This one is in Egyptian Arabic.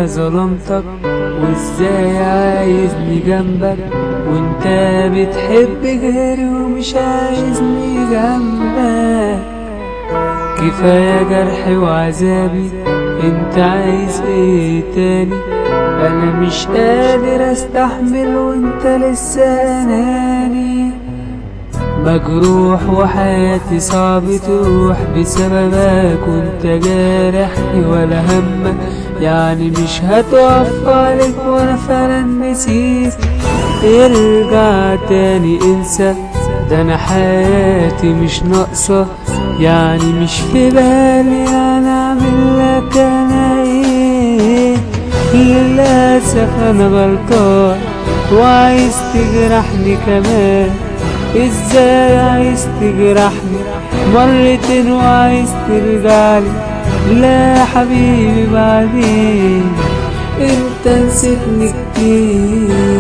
انا ظلمتك وازاي عايزني جنبك وانت بتحب غيري ومش عايزني جنبك كفاية جرحي وعذابي انت عايز ايه تاني انا مش قادر استحمل وانت لسه اناني مجروح وحياتي صعب تروح بسببك وانت جارحني ولا همك يعني مش هتقف عليك وانا فعلا نسيت ارجع تاني انسى ده انا حياتي مش ناقصة يعني مش في بالي انا اعمل لك انا ايه للاسف انا غلطان وعايز تجرحني كمان ازاي عايز تجرحني مرتين وعايز ترجعلي لا يا حبيبي بعدين انت نسيتني كتير